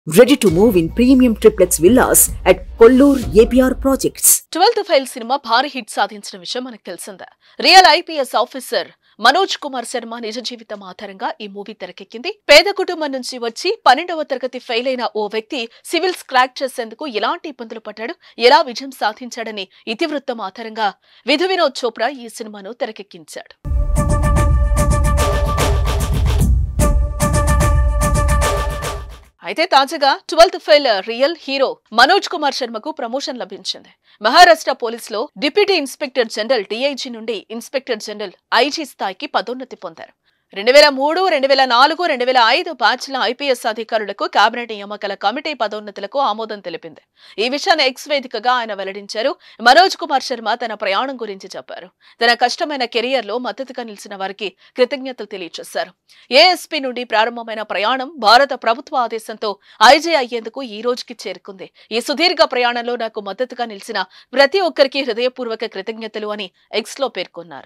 Ready to move in premium triplex villas at Kollur APR Projects. Twelfth fail సినిమా భారీ hit సాధించిన విషయం మనకు తెలిసిందే real IPS officer Manoj Kumar Sharma నిజ జీవితం ఆధారంగా ఈ మూవీ తెరకెక్కింది పేద కుటుంబం నుంచి వచ్చి పన్నెండవ తరగతి ఫెయిల్ అయిన ఓ వ్యక్తి సివిల్స్ క్రాక్ చేసేందుకు ఎలాంటి ఇబ్బందులు పడ్డాడు ఎలా విజయం సాధించాడని ఇతివృత్తం ఆధారంగా విధు వినోద్ చోప్రా ఈ సినిమాను తెరకెక్కించాడు అయితే తాజాగా twelfth fail real hero Manoj Kumar శర్మకు ప్రమోషన్ లభించింది మహారాష్ట్ర పోలీసులో డిప్యూటీ ఇన్స్పెక్టర్ జనరల్ డిఐజీ నుండి ఇన్స్పెక్టర్ జనరల్ ఐజీ స్థాయికి పదోన్నతి పొందారు రెండు వేల మూడు రెండు వేల నాలుగు రెండు వేల ఐదు బ్యాచ్ల ఐపీఎస్ అధికారులకు కేబినెట్ నియామకాల కమిటీ పదోన్నతులకు ఆమోదం తెలిపింది ఈ విషయాన్ని ఎక్స్ వేదికగా ఆయన వెల్లడించారు మనోజ్ కుమార్ శర్మ తన ప్రయాణం గురించి చెప్పారు తన కష్టమైన కెరియర్ లో మద్దతుగా నిలిచిన వారికి కృతజ్ఞతలు తెలియజేశారు ఏఎస్పీ నుండి ప్రారంభమైన ప్రయాణం భారత ప్రభుత్వ ఆదేశంతో ఐజీ అయ్యేందుకు ఈ రోజుకి చేరుకుంది ఈ సుదీర్ఘ ప్రయాణంలో నాకు మద్దతుగా నిలిచిన ప్రతి ఒక్కరికి హృదయపూర్వక కృతజ్ఞతలు అని ఎక్స్ లో పేర్కొన్నారు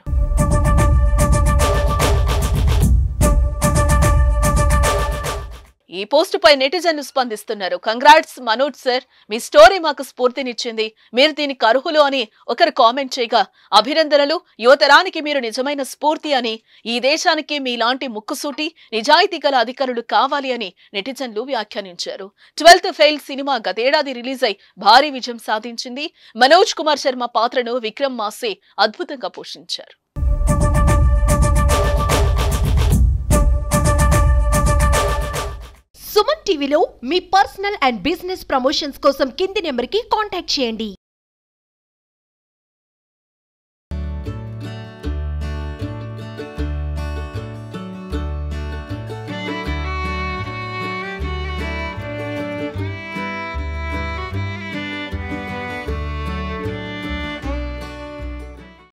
ఈ పోస్ట్ పై నెటిజన్లు స్పందిస్తున్నారు కంగ్రాట్స్ మనోజ్ సార్ మీ స్టోరీ మాకు స్ఫూర్తినిచ్చింది మీరు దీనికి అర్హులు అని ఒకరు కామెంట్ చేయగా అభినందనలు యువతరానికి మీరు నిజమైన స్ఫూర్తి అని ఈ దేశానికి మీలాంటి ముక్కుసూటి నిజాయితీ గల అధికారులు కావాలి అని నెటిజన్లు వ్యాఖ్యానించారు ట్వెల్త్ ఫెయిల్ సినిమా గతేడాది రిలీజ్ అయి భారీ విజయం సాధించింది మనోజ్ కుమార్ శర్మ పాత్రను విక్రమ్ మాసే అద్భుతంగా పోషించారు సుమన్ టీవీలో మీ పర్సనల్ అండ్ బిజినెస్ ప్రమోషన్స్ కోసం కింది నెంబర్కి కాంటాక్ట్ చేయండి